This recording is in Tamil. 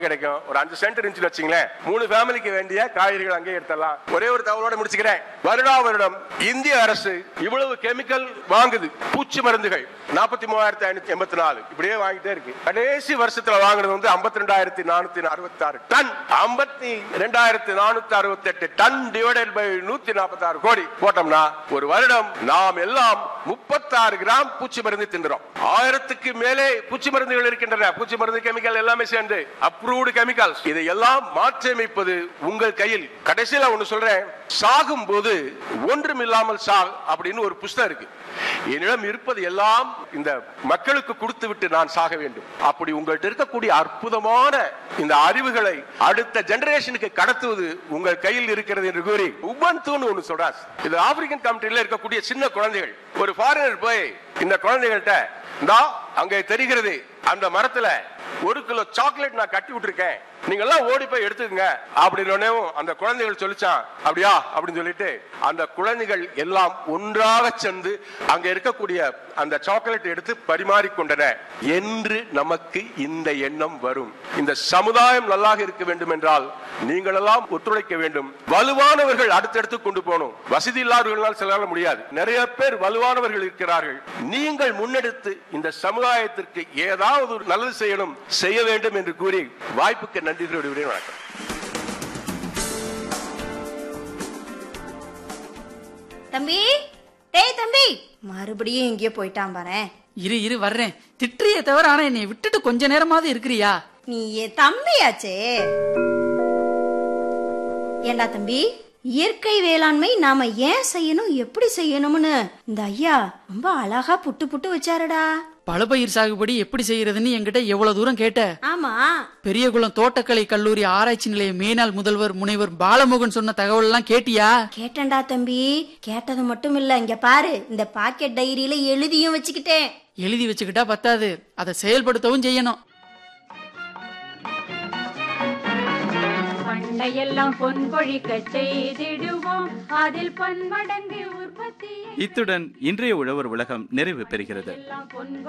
கிடைக்கும் ஒரு அஞ்சு சென்ட் இருந்துச்சுன்னு வச்சுங்களேன் மூணு ஃபேமிலிக்கு வேண்டிய காய்கறிகள் அங்கே எடுத்துடலாம் ஒரே ஒரு தகவலோட முடிச்சுக்கிறேன் வருடா வருடம் இந்திய அரசு இவ்வளவு கெமிக்கல் வாங்குது பூச்சி மருந்துகள் நாற்பத்தி மூவாயிரத்தி ஐநூத்தி எண்பத்தி நாலு இப்படியே வாங்கிட்டே இருக்கு கடைசி வருஷத்துல வாங்குனது வந்து ஐம்பத்தி ரெண்டாயிரத்தி நானூத்தி அறுபத்தி ஆறு டன் ஐம்பத்தி ரெண்டாயிரத்தி நானூத்தி அறுபத்தி எட்டு டன் டிவைடட் பை நூத்தி நாற்பத்தி ஆறு கோடி போட்டோம்னா ஒரு வருடம் நாம் எல்லாம் முப்பத்தாறு கிராம் பூச்சி மருந்து தின்றோம் ஆயிரத்துக்கு மேலே பூச்சி மருந்துகள் இருக்கின்றன பூச்சி மருந்து கெமிக்கல் எல்லாமே சேர்ந்து அப்ரூவ்டு கெமிக்கல்ஸ் இதை எல்லாம் மாற்றியமைப்பது உங்கள் கையில் கடைசியில ஒண்ணு சொல்றேன் சாகும் போது ஒன்றும் இல்லாமல் சாக் அப்படின்னு ஒரு புஸ்தகம் இருக்கு என்னிடம் இருப்பது எல்லாம் இந்த மக்களுக்கு கொடுத்து விட்டு நான் சாக வேண்டும் அப்படி உங்கள்கிட்ட இருக்கக்கூடிய அற்புதமான இந்த அறிவுகளை அடுத்த ஜெனரேஷனுக்கு கடத்துவது உங்கள் கையில் இருக்கிறது என்று கூறி உபன்துன்னு ஒண்ணு சொல்றாரு இது ஆப்பிரிக்கன் கண்ட்ரில இருக்கக்கூடிய சின்ன குழந்தைகள் ஒரு ஃபாரினர் போய் இந்த குழந்தைகள்கிட்ட இந்தா அங்கே தெரிகிறது அந்த மரத்துல ஒரு கிலோ சாக்லேட் நான் கட்டி விட்டுருக்கேன் நீங்க எல்லாம் ஓடி போய் எடுத்துக்கங்க அப்படின்னு அந்த குழந்தைகள் சொல்லிச்சான் அப்படியா அப்படின்னு சொல்லிட்டு அந்த குழந்தைகள் எல்லாம் ஒன்றாக சென்று அங்க இருக்கக்கூடிய அந்த சாக்லேட் எடுத்து பரிமாறிக்கொண்டன என்று நமக்கு இந்த எண்ணம் வரும் இந்த சமுதாயம் நல்லாக இருக்க வேண்டும் என்றால் நீங்கள் எல்லாம் ஒத்துழைக்க வேண்டும் வலுவானவர்கள் அடுத்தடுத்து கொண்டு போகணும் வசதி இல்லாதவர்களால் சிலரால முடியாது நிறைய பேர் வலுவானவர்கள் இருக்கிறார்கள் நீங்கள் முன்னெடுத்து இந்த சமுதாயத்திற்கு ஏதாவது ஒரு நல்லது செய்யணும் செய்ய வேண்டும் என்று கூறி வாய்ப்புக்கு நன்றி சொல்லி விடுகிறேன். வணக்கம் தம்பி டேய் தம்பி மறுபடியும் எங்கேயோ போயிட்டான் பாரேன் இரு இரு வர்றேன் திட்டுறியே தவிர ஆனா என்னை விட்டுட்டு கொஞ்ச நேரமாவது இருக்கிறியா நீ என் தம்பியாச்சே ஏண்டா தம்பி இயற்கை வேளாண்மை நாம ஏன் செய்யணும் எப்படி செய்யணும்னு இந்த ஐயா ரொம்ப அழகா புட்டு புட்டு வச்சாருடா பழப்பயிர் சாகுபடி எப்படி செய்யறதுன்னு என்கிட்ட எவ்வளவு தூரம் கேட்ட ஆமா பெரியகுளம் தோட்டக்கலை கல்லூரி ஆராய்ச்சி நிலைய மேனாள் முதல்வர் முனைவர் பாலமுருகன் சொன்ன தகவல் எல்லாம் கேட்டியா கேட்டேன்டா தம்பி கேட்டது மட்டும் இல்ல இங்க பாரு இந்த பாக்கெட் டைரியில எழுதியும் வச்சுக்கிட்டேன் எழுதி வச்சுக்கிட்டா பத்தாது அதை செயல்படுத்தவும் செய்யணும் பண்டையெல்லாம் பொன் கொழிக்க செய்திடுவோம் அதில் பன்மடங்கு உற்பத்தியை இத்துடன் இன்றைய உழவர் உலகம் நிறைவு பெறுகிறது எல்லாம் பொன்